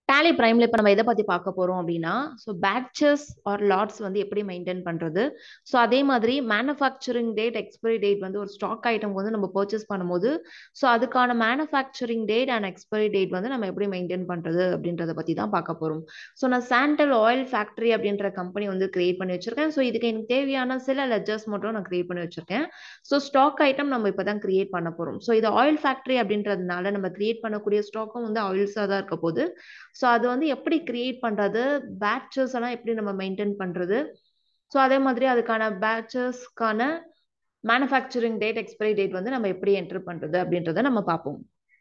Tally பிரைம்ல இப்ப நம்ம எத பத்தி பார்க்க போறோம் அப்படின்னா, ஸோ பேட்சஸ் ஆர் லாட்ஸ் வந்து எப்படி மெயின்டெயின் பண்றது? ஸோ அதே மாதிரி மேனுஃபேக்சரிங் டேட், எக்ஸ்பைரி டேட் வந்து ஒரு ஸ்டாக் ஐட்டம் வந்து நம்ம பர்ச்சேஸ் பண்ணும்போது, ஸோ அதுக்கான manufacturing date and expiry date வந்து நம்ம எப்படி மெயின்டெயின் பண்றது அப்படின்றத பத்தி தான் பார்க்க போறோம். ஸோ நான் சாண்டல் ஆயில் ஃபேக்டரி அப்படின்ற கம்பெனி வந்து கிரியேட் பண்ணி வச்சிருக்கேன். ஸோ இதுக்கு எனக்கு தேவையான சில லெட்ஜர்ஸ் மட்டும் நான் கிரியேட் பண்ணி வச்சிருக்கேன். ஸோ ஸ்டாக் ஐட்டம் நம்ம இப்ப தான் கிரியேட் பண்ண போறோம். ஸோ இது ஆயில் ஃபேக்டரி அப்படின்றதுனால நம்ம கிரியேட் பண்ணக்கூடிய ஸ்டாக்கும் வந்து ஆயில்ஸா தான் இருக்க போகுது. ஸோ அது வந்து எப்படி கிரியேட் பண்றது? பேட்சஸ் எல்லாம் எப்படி நம்ம மெயின்டெயின் பண்றது? ஸோ அதே மாதிரி அதுக்கான பேட்சஸ்க்கான மேனுஃபேக்சரிங் டேட், எக்ஸ்பைரி டேட் வந்து நம்ம எப்படி என்டர் பண்றது அப்படின்றத நம்ம பார்ப்போம்.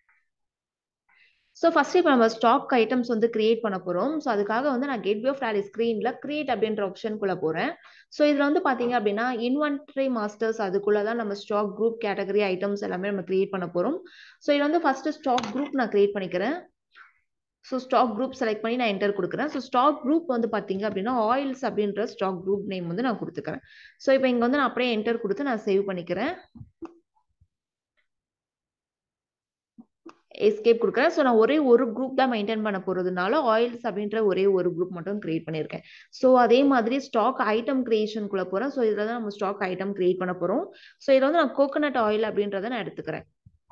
ஸோ ஃபர்ஸ்ட் இப்ப நம்ம ஸ்டாக் ஐட்டம்ஸ் வந்து கிரியேட் பண்ண போறோம். ஸோ அதுக்காக வந்து நான் கேட்வே ஆஃப் டேலி ஸ்க்ரீன்ல கிரியேட் அப்படின்ற ஆப்ஷனுக்குள்ள போறேன். ஸோ இதுல வந்து பாத்தீங்க அப்படின்னா, இன்வென்டரி மாஸ்டர்ஸ் அதுக்குள்ள தான் நம்ம ஸ்டாக் குரூப், கேட்டகரி, ஐட்டம்ஸ் எல்லாமே நம்ம கிரியேட் பண்ண போறோம். ஸோ இதுல வந்து ஃபர்ஸ்ட் ஸ்டாக் குரூப் நான் கிரியேட் பண்ணிக்கிறேன். ஸோ ஸ்டாக் குரூப் செலக்ட் பண்ணி நான் என்டர் குடுக்குறேன். ஸோ ஸ்டாக் குரூப் வந்து பாத்தீங்க அப்படின்னா, ஆயில்ஸ் அப்படின்ற ஸ்டாக் குரூப் நேம் வந்து நான் குடுத்துக்கிறேன். ஸோ இப்ப இங்க வந்து நான் அப்படியே என்டர் குடுத்து நான் சேவ் பண்ணிக்கிறேன். எஸ்கேப் குடுக்குறேன். ஸோ நான் ஒரே ஒரு குரூப் தான் மெயின்டெயின் பண்ண போறதுனால, ஆயில்ஸ் அப்படின்ற ஒரே ஒரு குரூப் மட்டும் கிரியேட் பண்ணியிருக்கேன். ஸோ அதே மாதிரி ஸ்டாக் ஐட்டம் கிரியேஷன்க்குள்ள போறேன். ஸோ இதுல தான் நம்ம ஸ்டாக் ஐட்டம் கிரியேட் பண்ண போறோம். ஸோ இதுல வந்து நான் கோகனட் ஆயில் அப்படின்றத நான் எடுத்துக்கிறேன்.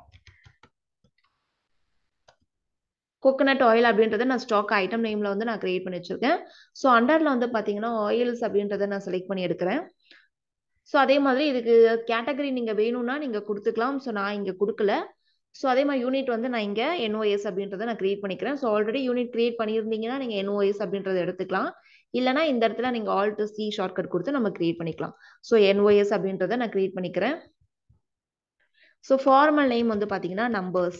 கோகனட் ஆயில் அப்படின்றத நான் ஸ்டாக் ஐட்டம் நேம்ல வந்து நான் கிரியேட் பண்ணி வச்சிருக்கேன். ஸோ அண்டர்ல வந்து பாத்தீங்கன்னா, ஆயில்ஸ் அப்படின்றத நான் செலக்ட் பண்ணி எடுக்கிறேன். ஸோ அதே மாதிரி இதுக்கு கேட்டகரி நீங்க வேணும்னா நீங்க குடுத்துக்கலாம். ஸோ நான் இங்க குடுக்கல. ஸோ அதே மாதிரி யூனிட் வந்து நான் இங்க என்ஓஎஸ் அப்படின்றத நான் கிரியேட் பண்ணிக்கிறேன். ஸோ ஆல்ரெடி யூனிட் கிரியேட் பண்ணியிருந்தீங்கன்னா, நீங்க என்ஓஎஸ் அப்படின்றத எடுத்துக்கலாம். இல்லன்னா இந்த இடத்துல நீங்க ஆல்ட் சி ஷார்ட்கட் குடுத்து நம்ம கிரியேட் பண்ணிக்கலாம். ஸோ என்ஓஎஸ் அப்படின்றத நான் கிரியேட் பண்ணிக்கிறேன். ஸோ ஃபார்மல் நேம் வந்து பாத்தீங்கன்னா, நம்பர்ஸ்.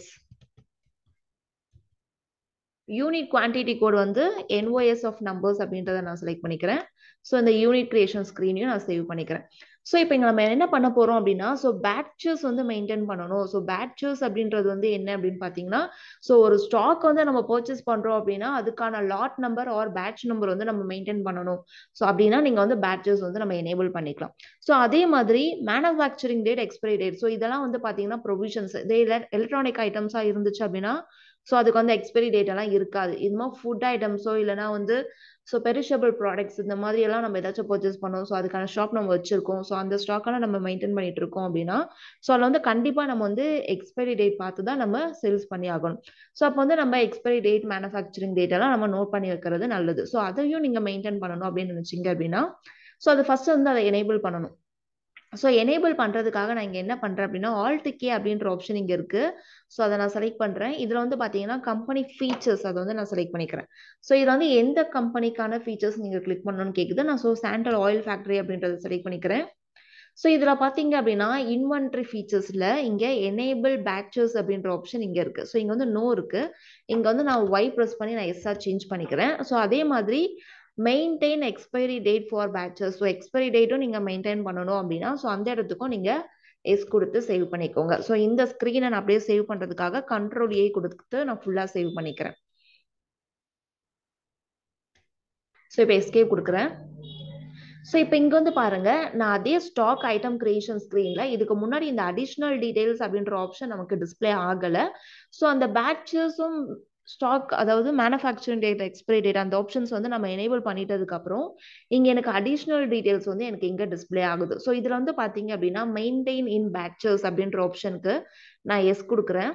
யூனிட் குவான்டிட்டி கோட் வந்து என்ஓஎஸ் ஆஃப் நம்பர்ஸ் அப்படின்றத நான் செலக்ட் பண்ணிக்கிறேன். ஸோ இந்த யூனிட் கிரியேஷன் ஸ்க்ரீனையும் நான் சேவ் பண்ணிக்கிறேன். ஸோ இப்ப இங்க நம்ம என்ன பண்ண போறோம் அப்படின்னா, ஸோ பேட்சஸ் வந்து மெயின்டெயின் பண்ணணும். ஸோ பேட்சஸ் அப்படின்றது வந்து என்ன அப்படின்னு பாத்தீங்கன்னா, ஸோ ஒரு ஸ்டாக் வந்து நம்ம பர்ச்சேஸ் பண்றோம் அப்படின்னா, அதுக்கான lot number or batch number வந்து நம்ம மெயின்டெயின் பண்ணணும். ஸோ அப்படின்னா நீங்க வந்து பேட்சஸ் வந்து நம்ம எனேபிள் பண்ணிக்கலாம். ஸோ அதே மாதிரி manufacturing date, expiry date. So இதெல்லாம் வந்து பாத்தீங்கன்னா ப்ரொவிஷன்ஸ். இதே எலக்ட்ரானிக் ஐட்டம்ஸா இருந்துச்சு அப்படின்னா, ஸோ அதுக்கு வந்து எக்ஸ்பைரி டேட் எல்லாம் இருக்காது. இது மாதிரி ஃபுட் ஐட்டம்ஸோ இல்லன்னா வந்து ஸோ பெரிஷபிள் ப்ராடக்ட்ஸ் இந்த மாதிரி எல்லாம் நம்ம ஏதாச்சும் பர்ச்சேஸ் பண்ணோம். ஸோ அதுக்கான ஸ்டாக் நம்ம வச்சிருக்கோம். ஸோ அந்த ஸ்டாக் எல்லாம் நம்ம மெயின்டெயின் பண்ணிட்டு இருக்கோம் அப்படின்னா, ஸோ அதுல வந்து கண்டிப்பா நம்ம வந்து எக்ஸ்பைரி டேட் பார்த்து தான் நம்ம சேல்ஸ் பண்ணி ஆகணும். ஸோ அப்ப வந்து நம்ம எக்ஸ்பைரி டேட், மேனுஃபேக்சரிங் டேட் எல்லாம் நம்ம நோட் பண்ணி வைக்கிறது நல்லது. ஸோ அதையும் நீங்க மெயின்டெயின் பண்ணணும் அப்படின்னு நினைச்சீங்க அப்படின்னா, ஸோ அது ஃபர்ஸ்ட் வந்து அத எனேபிள் பண்ணணும். ஸோ எனேபிள் பண்றதுக்காக நான் இங்க என்ன பண்றேன் அப்படின்னா, ஆல்ட் கே அப்படின்ற ஆப்ஷன் இங்க இருக்கு. ஸோ அத நான் செலக்ட் பண்றேன். இதுல வந்து பாத்தீங்கன்னா, கம்பெனி ஃபீச்சர்ஸ் அத வந்து நான் செலக்ட் பண்ணிக்கிறேன். ஸோ இதுல வந்து எந்த கம்பெனிக்கான ஃபீச்சர்ஸ் நீங்க கிளிக் பண்ணணும்னு கேக்குது. நான் ஸோ சாண்டல் ஆயில் ஃபேக்டரி அப்படின்றத செலக்ட் பண்ணிக்கிறேன். ஸோ இதுல பாத்தீங்க அப்படின்னா, இன்வென்டரி ஃபீச்சர்ஸ்ல இங்க எனேபிள் பேட்சஸ் அப்படின்ற ஆப்ஷன் இங்க இருக்கு. ஸோ இங்க வந்து நோ இருக்கு. இங்க வந்து நான் ஒய் பிரஸ் பண்ணி நான் எஸ்ஸா சேஞ்ச் பண்ணிக்கிறேன். ஸோ அதே மாதிரி maintain expiry date for batches. So expiry டேட்டும் நீங்க மெயின்டெயின் பண்ணணும் அப்படின்னா, ஸோ அந்த இடத்துக்கும் நீங்க எஸ் குடுத்து சேவ் பண்ணிக்கோங்க. ஸோ இந்த ஸ்க்ரீன நான் அப்படியே சேவ் பண்றதுக்காக கண்ட்ரோல் ஏ குடுத்து நான் ஃபுல்லா சேவ் பண்ணிக்கிறேன். ஸோ இப்ப எஸ்கேப் குடுக்குறேன். ஸோ இப்ப இங்க வந்து பாருங்க, நான் அதே ஸ்டாக் ஐட்டம் கிரியேஷன் ஸ்க்ரீன்ல இதுக்கு முன்னாடி இந்த அடிஷனல் டீடைல்ஸ் அப்படின்ற ஆப்ஷன் நமக்கு டிஸ்ப்ளே ஆகல. ஸோ அந்த பேட்சஸும் ஸ்டாக் அதாவது மேனுஃபேக்சரிங் டேட், எக்ஸ்பைரி டேட் அந்த ஆப்ஷன்ஸ் வந்து நம்ம எனேபிள் பண்ணிட்டதுக்கு அப்புறம், இங்க எனக்கு அடிஷனல் டீடைல்ஸ் வந்து எனக்கு இங்க டிஸ்ப்ளே ஆகுது. ஸோ இதுல வந்து பாத்தீங்க அப்படின்னா, மெயின்டெயின் இன் பேட்சஸ் அப்படின்ற ஆப்ஷனுக்கு நான் எஸ் குடுக்குறேன்.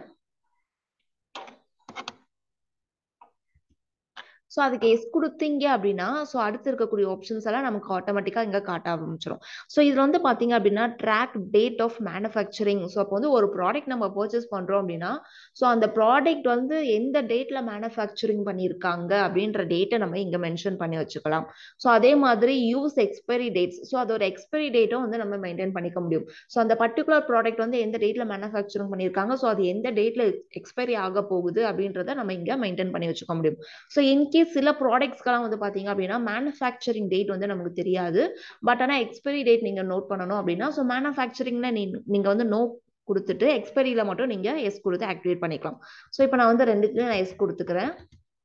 ஸோ அதுக்கு எஸ் குடுத்தீங்க அப்படின்னா, ஸோ அடுத்து இருக்கக்கூடிய ஆப்ஷன்ஸ் எல்லாம் நமக்கு ஆட்டோமேட்டிக்கா இங்க காட்ட ஆரம்பிச்சுரும். ஸோ இதுல வந்து பாத்தீங்க அப்படின்னா, track date of manufacturing. So அப்போ வந்து ஒரு ப்ராடக்ட் நம்ம பர்ச்சேஸ் பண்றோம் அப்படின்னா, ஸோ அந்த ப்ராடக்ட் வந்து எந்த டேட்ல மேனுஃபேக்சரிங் பண்ணியிருக்காங்க அப்படின்ற டேட்ட நம்ம இங்க மென்ஷன் பண்ணி வச்சுக்கலாம். ஸோ அதே மாதிரி யூஸ் எக்ஸ்பைரி டேட்ஸ். ஸோ அதோட எக்ஸ்பைரி டேட்டும் வந்து நம்ம மெயின்டெயின் பண்ணிக்க முடியும். ஸோ அந்த பர்ட்டிகுலர் ப்ராடக்ட் வந்து எந்த டேட்ல மேனுஃபேக்சரிங் பண்ணியிருக்காங்க. ஸோ அது எந்த டேட்ல எக்ஸ்பைரி ஆக போகுது அப்படின்றத நம்ம இங்க மெயின்டெயின் பண்ணி வச்சுக்க முடியும். ஸோ இன்கேஸ் சில ப்ராடக்ட்ஸ்க்கெல்லாம் வந்து பாத்தீங்க அப்படின்னா, மேனுஃபேக்சரிங் டேட் வந்து நமக்கு தெரியாது. பட் ஆனா எக்ஸ்பைரி டேட் நீங்க நோட் பண்ணணும் அப்படின்னா, ஸோ மேனுஃபேக்சரிங்ல நீ நீங்க வந்து நோ குடுத்துட்டு, எக்ஸ்பைரில மட்டும் நீங்க எஸ் குடுத்து ஆக்டிவேட் பண்ணிக்கலாம். ஸோ இப்ப நான் வந்து 2த்துலயும் நான் எஸ் குடுத்துக்கிறேன்.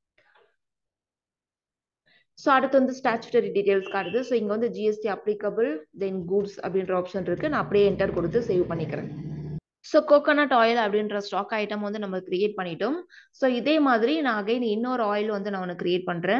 ஸோ அடுத்து வந்து ஸ்டாச்சுட்டரி டீடைல்ஸ் காட்டுது. ஸோ இங்க வந்து ஜிஎஸ்டி அப்ளிகபிள், தென் கூட்ஸ் அப்படின்ற ஆப்ஷன் இருக்கு. நான் அப்படியே என்டர் குடுத்து சேவ் பண்ணிக்கிறேன். ஸோ கோகோனட் ஆயில் அப்படின்ற ஸ்டாக் ஐட்டம் வந்து நம்ம கிரியேட் பண்ணிட்டோம் ஸோ இதே மாதிரி நான் அகைன் இன்னொரு ஆயில் வந்து நான் ஒன்று கிரியேட் பண்ணுறேன்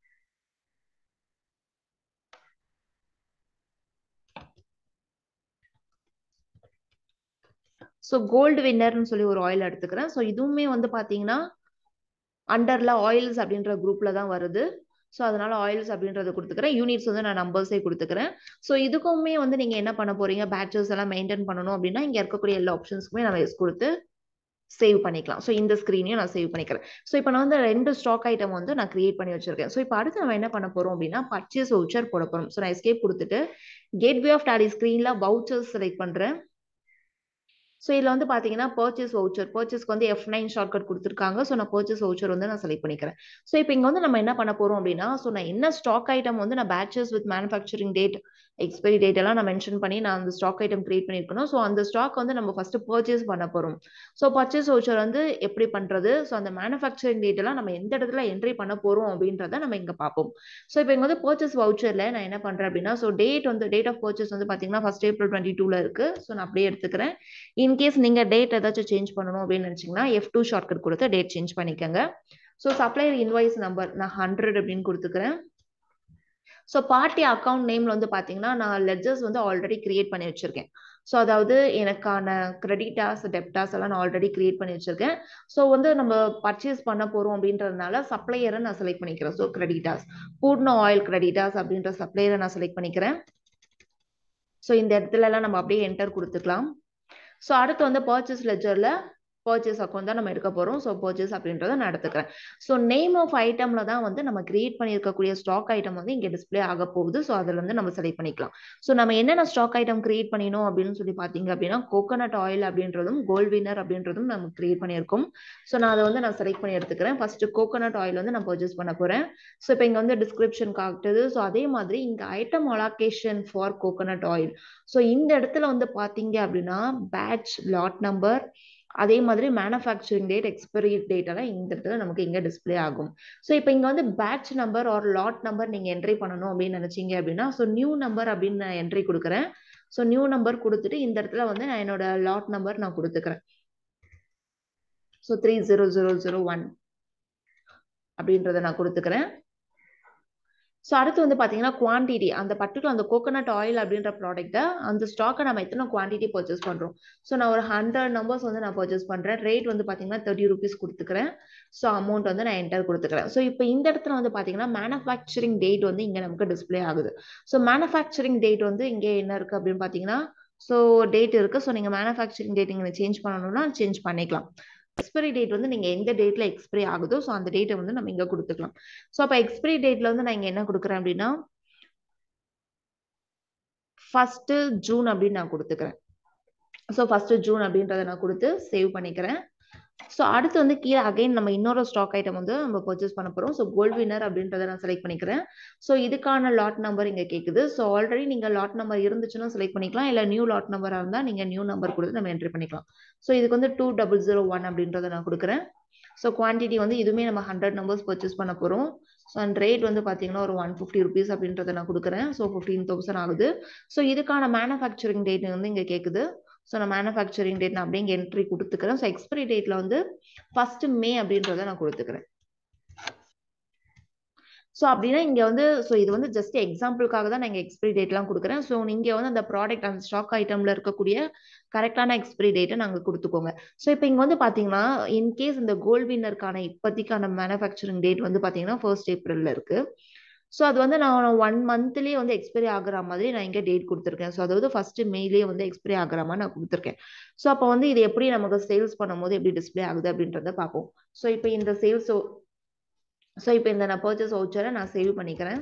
ஸோ கோல்டு வின்னர்னு சொல்லி ஒரு ஆயில் எடுத்துக்கிறேன் ஸோ இதுவுமே வந்து பார்த்தீங்கன்னா அண்டர்ல ஆயில்ஸ் அப்படின்ற குரூப்ல தான் வருது ஸோ அதனால ஆயில்ஸ் அப்படின்றத கொடுத்துக்கிறேன் யூனிட்ஸ் வந்து நான் நம்பர்ஸே கொடுத்துக்கிறேன் ஸோ இதுக்குமே வந்து நீங்க என்ன பண்ண போறீங்க பேட்சஸ் எல்லாம் மெயின்டைன் பண்ணணும் அப்படின்னா இங்க இருக்கக்கூடிய எல்லா ஆப்ஷன்ஸ்க்குமே நம்ம எஸ் கொடுத்து சேவ் பண்ணிக்கலாம் ஸோ இந்த ஸ்க்ரீனையும் நான் சேவ் பண்ணிக்கிறேன் ஸோ இப்போ நான் வந்து ரெண்டு ஸ்டாக் ஐட்டம் வந்து நான் கிரியேட் பண்ணி வச்சிருக்கேன் ஸோ இப்போ அடுத்து நம்ம என்ன பண்ண போறோம் அப்படின்னா பர்ச்சேஸ் வவுச்சர் போட போறோம் ஸோ நான் எஸ்கேப் கொடுத்துட்டு கேட்வே ஆஃப் டாடி ஸ்க்ரீன்ல வவுச்சர்ஸ் செலக்ட் பண்றேன் ஸோ இதில் வந்து பார்த்தீங்கன்னா பர்ச்சேஸ் வவுச்சர் பர்ச்சேஸ்க்கு வந்து எஃப் நைன் ஷார்ட்கட் கொடுத்துருக்காங்க ஸோ நான் பர்ச்சேஸ் வவுச்சர் வந்து நான் செலக்ட் பண்ணிக்கிறேன் ஸோ இப்போ இங்கே வந்து நம்ம என்ன பண்ண போகிறோம் அப்படின்னா ஸோ நான் என்ன ஸ்டாக் ஐட்டம் வந்து நான் batches with manufacturing date expiry date எல்லாம் நான் மென்ஷன் பண்ணி நான் அந்த ஸ்டாக் ஐட்டம் கிரியேட் பண்ணியிருக்கணும் ஸோ அந்த ஸ்டாக் வந்து நம்ம ஃபர்ஸ்ட் பர்ச்சேஸ் பண்ண போகிறோம் ஸோ பர்ச்சேஸ் வவுச்சர் வந்து எப்படி பண்ணுறது ஸோ அந்த மேனுஃபேக்சரிங் டேட் எல்லாம் நம்ம எந்த இடத்துல என்ட்ரி பண்ண போகிறோம் அப்படின்றத நம்ம இங்கே பார்ப்போம் ஸோ இப்போ இங்கே வந்து பர்ச்சேஸ் வவுச்சரில் நான் என்ன பண்ணுறேன் அப்படின்னா ஸோ டேட் வந்து டேட் ஆஃப் பர்ச்சேஸ் வந்து பார்த்தீங்கன்னா ஃபர்ஸ்ட் ஏப்ரல் டுவெண்ட்டி டூவில் இருக்குது ஸோ நான் அப்படியே எடுத்துக்கிறேன் இன்கேஸ் நீங்கள் டேட் ஏதாச்சும் சேஞ்ச் பண்ணணும் அப்படின்னு நினச்சிங்கன்னா எஃப் டூ ஷார்ட்கட் கொடுத்து டேட் சேஞ்ச் பண்ணிக்கோங்க ஸோ சப்ளையர் இன்வாய்ஸ் நம்பர் நான் ஹண்ட்ரட் அப்படின்னு கொடுத்துக்கிறேன் ஸோ பார்ட்டி அக்கௌண்ட் நேம்ல வந்து பார்த்தீங்கன்னா நான் லெஜர்ஸ் வந்து ஆல்ரெடி கிரியேட் பண்ணி வச்சிருக்கேன் ஸோ அதாவது எனக்கான கிரெடிட்டாஸ் டெப்டாஸ் எல்லாம் நான் ஆல்ரெடி கிரியேட் பண்ணி வச்சிருக்கேன் ஸோ வந்து நம்ம பர்ச்சேஸ் பண்ண போறோம் அப்படின்றதுனால சப்ளையரை நான் செலக்ட் பண்ணிக்கிறேன் so creditors Purna oil creditors அப்படின்ற சப்ளையரை நான் செலக்ட் பண்ணிக்கிறேன் ஸோ இந்த இடத்துல எல்லாம் நம்ம அப்படியே என்டர் கொடுத்துக்கலாம் ஸோ அடுத்து வந்து பர்ச்சேஸ் லெஜரில் பர்ச்சேஸ் அக்கௌண்ட் தான் நம்ம எடுக்க போகிறோம் ஸோ பர்ச்சேஸ் அப்படின்றத நான் எடுத்துக்கிறேன் ஸோ நேம் ஆஃப் ஐட்டம்ல தான் வந்து நம்ம கிரியேட் பண்ணியிருக்கக்கூடிய ஸ்டாக் ஐட்டம் வந்து இங்கே டிஸ்பிளே ஆக போகுது ஸோ அதில் வந்து நம்ம செலக்ட் பண்ணிக்கலாம் ஸோ நம்ம என்னென்ன ஸ்டாக் ஐட்டம் கிரியேட் பண்ணினோம் அப்படின்னு சொல்லி பார்த்தீங்க அப்படின்னா கோகோனட் ஆயில் அப்படின்றதும் கோல்ட் வினர் அப்படின்றதும் நம்ம கிரியேட் பண்ணியிருக்கோம் ஸோ நான் அதை வந்து நான் செலக்ட் பண்ணி எடுத்துக்கிறேன் ஃபர்ஸ்ட் கோகோனட் ஆயில் வந்து நான் பர்ச்சேஸ் பண்ண போகிறேன் ஸோ இப்போ இங்கே வந்து டிஸ்கிரிப்ஷன் காட்டுது ஸோ அதே மாதிரி இங்கே item allocation for coconut oil so இந்த இடத்துல வந்து பார்த்தீங்க அப்படின்னா பேட்ச் லாட் நம்பர் அதே மாதிரி மேனுஃபேக்சரிங் டேட் எக்ஸ்பைரி டேட் எல்லாம் இந்த இடத்துல நமக்கு இங்கே டிஸ்பிளே ஆகும் ஸோ இப்போ இங்கே வந்து batch number or lot number நீங்கள் என்ட்ரி பண்ணணும் அப்படின்னு நினச்சிங்க அப்படின்னா ஸோ நியூ நம்பர் அப்படின்னு நான் என்ட்ரி கொடுக்குறேன் ஸோ நியூ நம்பர் கொடுத்துட்டு இந்த இடத்துல வந்து நான் என்னோட லாட் நம்பர் நான் கொடுத்துக்கிறேன் so three zero zero zero one அப்படின்றத நான் கொடுத்துக்கிறேன் ஸோ அடுத்து வந்து பார்த்தீங்கன்னா குவான்டிட்டி அந்த பர்டிகுலர் அந்த கோகோனட் ஆயில் அப்படின்ற ப்ராடக்ட்டை அந்த ஸ்டாக்கை நம்ம எத்தனை குவான்டிட்டி பர்ச்சேஸ் பண்ணுறோம் ஸோ நான் ஒரு ஹண்ட்ரட் நம்பர்ஸ் வந்து நான் பர்ச்சேஸ் பண்ணுறேன் ரேட் வந்து பார்த்தீங்கன்னா தேர்ட்டி ருபீஸ் கொடுத்துக்கிறேன் ஸோ அமௌண்ட் வந்து நான் என்டர் கொடுத்துக்கிறேன் ஸோ இப்போ இந்த இடத்துல வந்து பார்த்தீங்கன்னா மேனுஃபேக்சரிங் டேட் வந்து இங்கே நமக்கு டிஸ்பிளே ஆகுது ஸோ மேனுஃபேக்சரிங் டேட் வந்து இங்கே என்ன இருக்குது அப்படின்னு பார்த்தீங்கன்னா ஸோ டேட் இருக்குது ஸோ நீங்கள் மேனுஃபேக்சரிங் டேட் இங்கே சேஞ்ச் பண்ணணும்னா சேஞ்ச் பண்ணிக்கலாம் எக்ஸ்பைரி டேட் வந்து நீங்க எந்த டேட்ல எக்ஸ்பைரி ஆகுதோ ஸோ அந்த டேட்டை வந்து நம்ம இங்க கொடுத்துக்கலாம் ஸோ அப்போ எக்ஸ்பைரி டேட்ல வந்து நான் இங்க என்ன கொடுக்குறேன் அப்படின்னா ஃபர்ஸ்ட் ஜூன் அப்படின்னு நான் கொடுத்துக்கிறேன் ஸோ ஃபர்ஸ்ட் ஜூன் அப்படின்றத நான் கொடுத்து சேவ் பண்ணிக்கிறேன் ஸோ அடுத்து வந்து கீழே அகைன் நம்ம இன்னொரு ஸ்டாக் ஐட்டம் வந்து நம்ம பர்ச்சேஸ் பண்ண போகிறோம் ஸோ கோல்ட் வினர் அப்படின்றத நான் செலக்ட் பண்ணிக்கிறேன் ஸோ இதுக்கான லாட் நம்பர் இங்கே கேட்குது ஸோ ஆல்ரெடி நீங்கள் லாட் நம்பர் இருந்துச்சுன்னா செலக்ட் பண்ணிக்கலாம் இல்லை நியூ லாட் நம்பராக இருந்தால் நீங்கள் நியூ நம்பர் கொடுத்து நம்ம என்ட்ரி பண்ணிக்கலாம் ஸோ இதுக்கு வந்து டூ டபுள் ஜீரோ ஒன் அப்படின்றத நான் கொடுக்குறேன் ஸோ குவான்டிட்டி வந்து இதுவுமே நம்ம ஹண்ட்ரட் நம்பர்ஸ் பர்ச்சேஸ் பண்ண போகிறோம் ஸோ அண்ட் ரேட் வந்து பார்த்தீங்கன்னா ஒரு ஒன் ஃபிஃப்டி ருபீஸ் அப்படின்றத நான் கொடுக்குறேன் ஸோ ஃபிஃப்டீன் தௌசண்ட் ஆகுது ஸோ இதுக்கான மேனுஃபேக்சரிங் டேட் வந்து இங்கே கேட்குது ஸோ நான் மேனுஃபேக்சரிங் டேட் நான் அப்படியே இங்கே என்ட்ரி கொடுத்துக்கிறேன் ஸோ எக்ஸ்பைரி டேட்டில் வந்து ஃபர்ஸ்ட் மே அப்படின்றத நான் கொடுத்துக்கிறேன் ஸோ அப்படின்னா இங்கே வந்து ஸோ இது வந்து ஜஸ்ட் எக்ஸாம்பிளுக்காக தான் நான் இங்கே எக்ஸ்பைரி டேட்லாம் கொடுக்குறேன் ஸோ நீங்கள் வந்து அந்த ப்ராடக்ட் அந்த ஸ்டாக் ஐட்டமில் இருக்கக்கூடிய கரெக்டான எக்ஸ்பைரி டேட்டை நாங்கள் கொடுத்துக்கோங்க ஸோ இப்போ இங்கே வந்து பார்த்தீங்கன்னா இன்கேஸ் இந்த கோல்ட் வின்னருக்கான இப்போதைக்கான மேனுஃபேக்சரிங் டேட் வந்து பார்த்தீங்கன்னா ஃபர்ஸ்ட் ஏப்ரலில் இருக்குது ஸோ அது வந்து நான் ஒன் மந்த்லேயே வந்து எக்ஸ்பைரி ஆகுற மாதிரி நான் இங்கே டேட் கொடுத்துருக்கேன் ஸோ அதாவது ஃபர்ஸ்ட் மேலேயே வந்து எக்ஸ்பைரி ஆகுற மாதிரி நான் கொடுத்துருக்கேன் ஸோ அப்போ வந்து இது எப்படி நமக்கு சேல்ஸ் பண்ணும்போது எப்படி டிஸ்பிளே ஆகுது அப்படின்றத பார்ப்போம் ஸோ இப்போ இந்த சேல்ஸ் ஸோ இப்போ இந்த நான் பர்ச்சேஸ் வவுச்சரை நான் சேவ் பண்ணிக்கிறேன்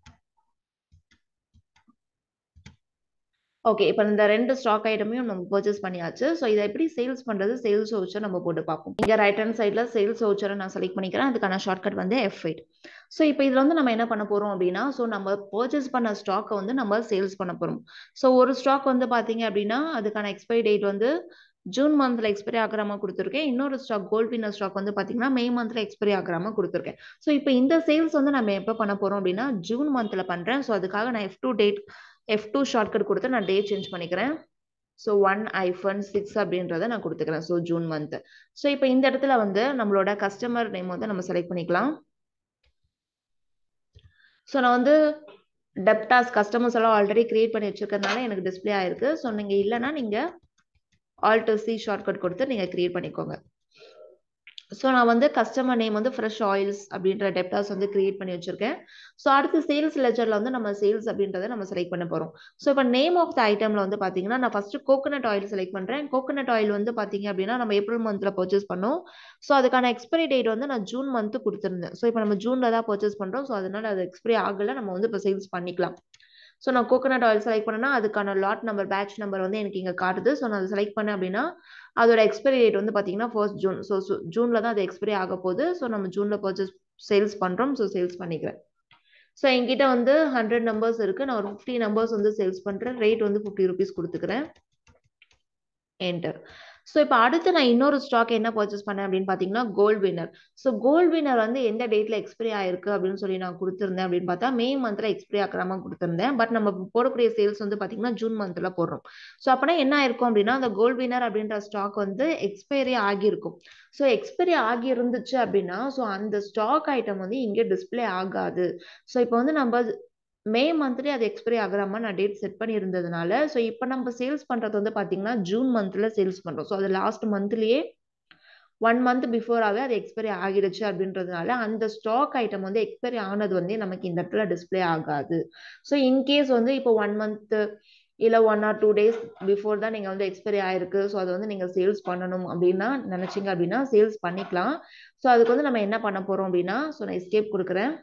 ஓகே இப்போ இந்த ரெண்டு ஸ்டாக் ஐட்டமையும் நம்ம பர்ச்சேஸ் பண்ணியாச்சு ஸோ இதை எப்படி சேல்ஸ் பண்ணுறது சேல்ஸ் வவுச்சர் நம்ம போட்டு பார்ப்போம் இங்கே ரைட் ஹேண்ட் சைடில் சேல்ஸ் வவுச்சரை நான் செலக்ட் பண்ணிக்கிறேன் அதுக்கான ஷார்ட்கட் வந்து எஃப் எயிட் ஸோ இப்போ இதில் வந்து நம்ம என்ன பண்ண போகிறோம் அப்படின்னா ஸோ நம்ம பர்ச்சேஸ் பண்ண ஸ்டாக்கை வந்து நம்ம சேல்ஸ் பண்ண போகிறோம் ஸோ ஒரு ஸ்டாக் வந்து பார்த்தீங்க அப்படின்னா அதுக்கான எக்ஸ்பைரி டேட் வந்து ஜூன் மந்த்ல எக்ஸ்பைரி ஆகிராம கொடுத்துருக்கேன் இன்னொரு ஸ்டாக் கோல்ட் வின்னர் ஸ்டாக் வந்து பார்த்தீங்கன்னா மே மந்த்ல எக்ஸ்பைரி ஆகிராம கொடுத்துருக்கேன் ஸோ இப்போ இந்த சேல்ஸ் வந்து நம்ம எப்போ பண்ண போகிறோம் அப்படின்னா ஜூன் மந்த்ல பண்ணுறேன் ஸோ அதுக்காக நான் F two date F two shortcut கொடுத்து நான் டேட் சேஞ்ச் பண்ணிக்கிறேன் ஸோ ஒன் ஐஃபன் சிக்ஸ் அப்படின்றத நான் கொடுத்துக்கிறேன் ஸோ ஜூன் மந்த் ஸோ இப்போ இந்த இடத்துல வந்து நம்மளோட கஸ்டமர் நேம் வந்து நம்ம செலக்ட் பண்ணிக்கலாம் ஸோ நான் வந்து டெப்டாஸ் கஸ்டமர்ஸ் எல்லாம் ஆல்ரெடி கிரியேட் பண்ணி வச்சிருக்கறதுனால எனக்கு டிஸ்பிளே ஆயிருக்கு ஸோ நீங்கள் இல்லைன்னா நீங்கள் ஆல்டர் சி ஷார்ட்கட் கொடுத்து நீங்கள் கிரியேட் பண்ணிக்கோங்க ஸோ நான் வந்து கஸ்டமர் நேம் வந்து ஃப்ரெஷ் ஆயில்ஸ் அப்படின்ற டெப்டாஸ் வந்து கிரியேட் பண்ணி வச்சிருக்கேன் ஸோ அடுத்து சேல்ஸ் லெஜரில் வந்து நம்ம சேல்ஸ் அப்படின்றத நம்ம செலக்ட் பண்ண போகிறோம் ஸோ இப்போ நேம் ஆஃப் த ஐட்டமில் வந்து பார்த்தீங்கன்னா நான் ஃபர்ஸ்ட் கோகனட் ஆயில் செலக்ட் பண்ணுறேன் கோகனட் ஆயில் வந்து பார்த்தீங்க அப்படின்னா நம்ம ஏப்ரல் மந்த்தில் பர்ச்சேஸ் பண்ணோம் ஸோ அதுக்கான எக்ஸ்பைரி டேட் வந்து நான் ஜூன் மந்த் கொடுத்துருந்தேன் ஸோ இப்போ நம்ம ஜூனில் தான் பர்ச்சேஸ் பண்ணுறோம் ஸோ அதனால அது எக்ஸ்பைரி ஆகலை நம்ம வந்து இப்போ சேல்ஸ் பண்ணிக்கலாம் ஸோ நான் கோகனட் ஆயில் செலக்ட் பண்ணேன்னா அதுக்கான லாட் நம்பர் பேட்ச் நம்பர் வந்து எனக்கு இங்கே காட்டுது ஸோ நான் அதை செலக்ட் பண்ணேன் அப்படின்னா அதோட எக்ஸ்பைரி டேட் வந்து பார்த்தீங்கன்னா ஃபர்ஸ்ட் ஜூன் ஸோ ஜூனில் தான் அது எக்ஸ்பைரி ஆக போகுது ஸோ நம்ம ஜூனில் பர்ச்சேஸ் சேல்ஸ் பண்ணுறோம் ஸோ சேல்ஸ் பண்ணிக்கிறேன் ஸோ என்கிட்ட வந்து ஹண்ட்ரட் நம்பர்ஸ் இருக்குது நான் ஒரு ஃபிஃப்டி நம்பர்ஸ் வந்து சேல்ஸ் பண்ணுறேன் ரேட் வந்து ஃபிஃப்டி ருபீஸ் கொடுத்துக்கிறேன் என்டர் ஸோ இப்போ அடுத்து நான் இன்னொரு ஸ்டாக் என்ன பர்ச்சேஸ் பண்ணேன் அப்படின்னு பார்த்தீங்கன்னா Gold Winner so Gold Winner வந்து எந்த டேட்டில் எக்ஸ்பைரி ஆயிருக்கு அப்படின்னு சொல்லி நான் கொடுத்துருந்தேன் அப்படின்னு பார்த்தா மே மந்த்தில் எக்ஸ்பைரி ஆக்கிராம கொடுத்துருந்தேன் பட் நம்ம போடக்கூடிய சேல்ஸ் வந்து பார்த்தீங்கன்னா ஜூன் மந்த்தில் போடுறோம் ஸோ அப்போனா என்ன ஆயிருக்கும் அப்படின்னா அந்த கோல்ட் வினர் அப்படின்ற ஸ்டாக் வந்து எக்ஸ்பைரி ஆகியிருக்கும் ஸோ எக்ஸ்பைரி ஆகி இருந்துச்சு அப்படின்னா ஸோ அந்த ஸ்டாக் ஐட்டம் வந்து இங்கே டிஸ்பிளே ஆகாது ஸோ இப்போ வந்து நம்ம மே மந்த்லேயே அது எக்ஸ்பைரி ஆகிற மாதிரி நான் டேட் செட் பண்ணி இருந்ததுனால ஸோ இப்போ நம்ம சேல்ஸ் பண்ணுறது வந்து பார்த்தீங்கன்னா ஜூன் மந்த்தில் சேல்ஸ் பண்ணுறோம் ஸோ அது லாஸ்ட் மந்த்லேயே ஒன் மந்த் பிஃபோராகவே அது எக்ஸ்பைரி ஆகிடுச்சு அப்படின்றதுனால அந்த ஸ்டாக் ஐட்டம் வந்து எக்ஸ்பைரி ஆனது வந்து நமக்கு இந்த இடத்துல டிஸ்பிளே ஆகாது ஸோ இன்கேஸ் வந்து இப்போ ஒன் மந்த்து இல்லை one or two days before தான் நீங்கள் வந்து எக்ஸ்பைரி ஆயிருக்கு ஸோ அதை வந்து நீங்கள் சேல்ஸ் பண்ணணும் அப்படின்னா நினச்சிங்க அப்படின்னா சேல்ஸ் பண்ணிக்கலாம் ஸோ அதுக்கு வந்து நம்ம என்ன பண்ண போகிறோம் அப்படின்னா ஸோ நான் எஸ்கேப் கொடுக்குறேன்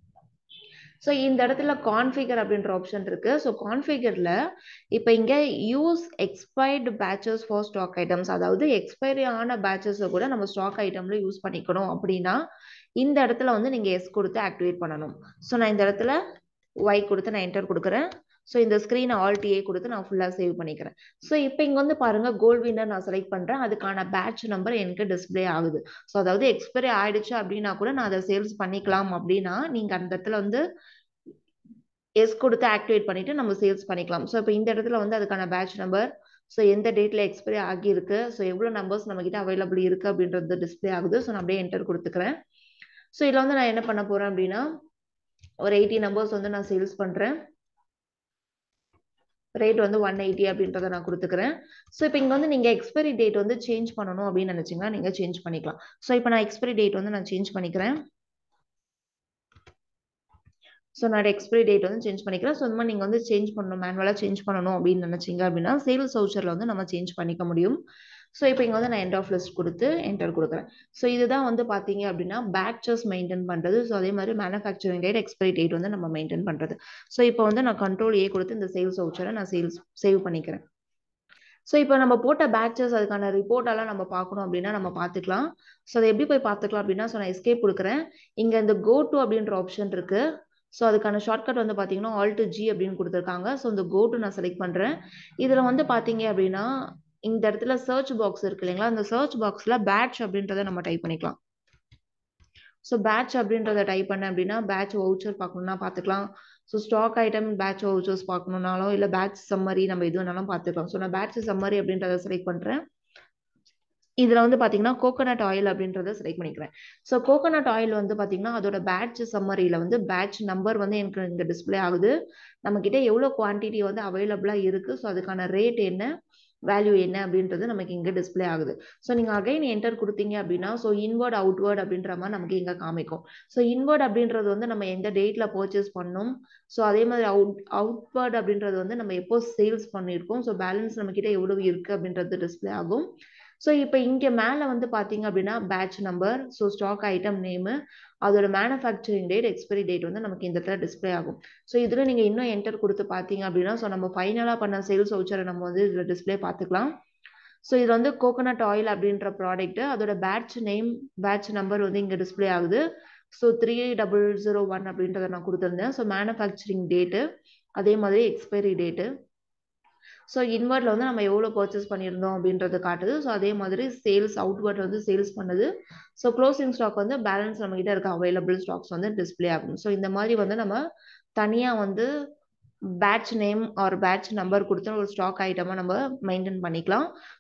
ஸோ இந்த இடத்துல கான்ஃபிகர் அப்படின்ற ஆப்ஷன் இருக்கு ஸோ கான்ஃபிகரில் இப்போ இங்கே use expired batches for stock items அதாவது எக்ஸ்பைரி ஆன பேச்சஸை கூட நம்ம ஸ்டாக் ஐட்டம்ல யூஸ் பண்ணிக்கணும் அப்படின்னா இந்த இடத்துல வந்து நீங்கள் எஸ் கொடுத்து ஆக்டிவேட் பண்ணணும் ஸோ நான் இந்த இடத்துல ஒய் கொடுத்து நான் என்டர் கொடுக்குறேன் ஸோ இந்த ஸ்க்ரீனை ஆல் டிஏ கொடுத்து நான் ஃபுல்லாக சேவ் பண்ணிக்கிறேன் ஸோ இப்போ இங்கே வந்து பாருங்க கோல்ட் வின்னர் நான் செலக்ட் பண்ணுறேன் அதுக்கான பேட்ச் நம்பர் எனக்கு டிஸ்பிளே ஆகுது ஸோ அதாவது எக்ஸ்பைரி ஆயிடுச்சு அப்படின்னா கூட நான் அதை சேல்ஸ் பண்ணிக்கலாம் அப்படின்னா நீங்கள் அந்த இடத்துல வந்து எஸ் கொடுத்து ஆக்டிவேட் பண்ணிட்டு நம்ம சேல்ஸ் பண்ணிக்கலாம் ஸோ இப்போ இந்த இடத்துல வந்து அதுக்கான பேட்ச் நம்பர் ஸோ எந்த டேட்ல எக்ஸ்பைரி ஆகியிருக்கு ஸோ எவ்வளோ நம்பர்ஸ் நம்ம கிட்ட அவைலபிள் இருக்கு அப்படின்றது டிஸ்பிளே ஆகுது ஸோ நான் அப்படியே என்டர் கொடுத்துக்கிறேன் ஸோ இதில் வந்து நான் என்ன பண்ண போறேன் அப்படின்னா ஒரு எயிட்டி நம்பர்ஸ் வந்து நான் சேல்ஸ் பண்றேன் ரேட் வந்து ஒன் எயிட்டி அப்படின்றத நான் கொடுத்துக்கிறேன் ஸோ இப்போ இங்கே வந்து நீங்கள் எக்ஸ்பைரி டேட் வந்து சேஞ்ச் பண்ணணும் அப்படின்னு நினச்சிங்கன்னா நீங்கள் சேஞ்ச் பண்ணிக்கலாம் ஸோ இப்போ நான் எக்ஸ்பைரி டேட் வந்து நான் சேஞ்ச் பண்ணிக்கிறேன் ஸோ நான் எக்ஸ்பைரி டேட் வந்து சேஞ்ச் பண்ணிக்கிறேன் ஸோ இந்த மாதிரி நீங்கள் வந்து சேஞ்ச் பண்ணணும் மேனுவலாக சேஞ்ச் பண்ணணும் அப்படின்னு நினச்சிங்க அப்படின்னா சேல்ஸ் வவுச்சரில் வந்து நம்ம சேஞ்ச் பண்ணிக்க முடியும் ஸோ இப்போ இங்கே வந்து நான் எண்ட் ஆஃப் லிஸ்ட் கொடுத்து என்டர் கொடுக்குறேன் ஸோ இதுதான் வந்து பார்த்தீங்க அப்படின்னா பேட்சஸ் மெயின்டைன் பண்ணுறது ஸோ அதே மாதிரி மேனுஃபேக்சரிங் டேட் எக்ஸ்பைரி டேட் வந்து நம்ம மெயின்டைன் பண்ணுறது ஸோ இப்போ வந்து நான் கண்ட்ரோல் ஏ கொடுத்து இந்த சேல்ஸ் வவுச்சரை நான் சேல்ஸ் சேவ் பண்ணிக்கிறேன் ஸோ இப்போ நம்ம போட்ட பேட்சஸ் அதுக்கான ரிப்போர்ட்டெல்லாம் நம்ம பார்க்கணும் அப்படின்னா நம்ம பார்த்துக்கலாம் ஸோ அதை எப்படி போய் பார்த்துக்கலாம் அப்படின்னா ஸோ நான் எஸ்கேப் கொடுக்குறேன் இங்கே இந்த கோ டு அப்படின்ற ஆப்ஷன் இருக்கு ஸோ அதுக்கான ஷார்ட்கட் வந்து பார்த்தீங்கன்னா ஆல்ட் ஜி அப்படின்னு கொடுத்துருக்காங்க ஸோ இந்த கோ டு நான் செலக்ட் பண்ணுறேன் இதில் வந்து பார்த்தீங்க அப்படின்னா இந்த இடத்துல சர்ச் பாக்ஸ் இருக்கு இல்லைங்களா அந்த சர்ச் பாக்ஸில் பேட்ச் அப்படின்றத நம்ம டைப் பண்ணிக்கலாம் ஸோ பேட்ச் அப்படின்றத டைப் பண்ணேன் அப்படின்னா பேட்ச் வவுச்சர் பார்க்கணும்னா பார்த்துக்கலாம் so stock item batch vouchers பார்க்கணுன்னாலும் இல்லை பேட்ச் சம்மரி நம்ம எது வேணாலும் பார்த்துக்கலாம் ஸோ நான் பேட்ச் சம்மரி அப்படின்றத செலக்ட் பண்ணுறேன் இதில் வந்து பார்த்தீங்கன்னா கோகோனட் ஆயில் அப்படின்றத செலக்ட் பண்ணிக்கிறேன் ஸோ கோகோனட் ஆயில் வந்து பார்த்தீங்கன்னா அதோட பேட்ச் சம்மரியில் வந்து பேட்ச் நம்பர் வந்து எனக்கு இங்கே டிஸ்பிளே ஆகுது நம்மக்கிட்ட எவ்வளோ குவான்டிட்டி வந்து அவைலபிளாக இருக்குது ஸோ அதுக்கான ரேட் என்ன வேல்யூ என்ன அப்படின்றது நமக்கு இங்கே டிஸ்பிளே ஆகுது ஸோ நீங்கள் அகைன் என்டர் கொடுத்தீங்க அப்படின்னா ஸோ இன்வர்ட் அவுட்வர்ட் அப்படின்ற மாதிரி நமக்கு இங்கே காமிக்கும் ஸோ இன்வர்ட் அப்படின்றது வந்து நம்ம எந்த டேட்டில் பர்ச்சேஸ் பண்ணோம் ஸோ அதே மாதிரி அவுட் அவுட்வர்ட் அப்படின்றது வந்து நம்ம எப்போ சேல்ஸ் பண்ணியிருக்கோம் ஸோ பேலன்ஸ் நம்மக்கிட்ட எவ்வளவு இருக்குது அப்படின்றது டிஸ்பிளே ஆகும் ஸோ இப்போ இங்கே மேலே வந்து பார்த்தீங்க அப்படின்னா batch number so stock item name அதோட மேனுஃபேக்சரிங் டேட் எக்ஸ்பைரி டேட் வந்து நமக்கு இந்த இடத்துல டிஸ்பிளே ஆகும் ஸோ இதில் நீங்கள் இன்னும் என்டர் கொடுத்து பார்த்தீங்க அப்படின்னா ஸோ நம்ம ஃபைனலாக பண்ண சேல்ஸ் வவுச்சரை நம்ம வந்து இதில் டிஸ்பிளே பார்த்துக்கலாம் ஸோ இது வந்து கோகோனட் ஆயில் அப்படின்ற ப்ராடக்ட் அதோட பேட்ச் நேம் பேட்ச் நம்பர் வந்து இங்கே டிஸ்பிளே ஆகுது so three double zero one அப்படின்றத நான் கொடுத்துருந்தேன் ஸோ மேனுஃபேக்சரிங் டேட்டு அதே மாதிரி எக்ஸ்பைரி டேட்டு ஸோ இன்வெர்ட்ல வந்து நம்ம எவ்வளோ பர்ச்சேஸ் பண்ணியிருந்தோம் அப்படின்றது காட்டுது ஸோ அதே மாதிரி சேல்ஸ் அவுட்வர்ட் வந்து சேல்ஸ் பண்ணுது ஸோ க்ளோசிங் ஸ்டாக் வந்து பேலன்ஸ் நம்ம கிட்ட இருக்க அவைலபிள் ஸ்டாக்ஸ் வந்து டிஸ்பிளே ஆகும் ஸோ இந்த மாதிரி வந்து நம்ம தனியாக வந்து batch name or batch number கொடுத்து ஒரு ஸ்டாக் ஐட்டமாக நம்ம மெயின்டைன் பண்ணிக்கலாம்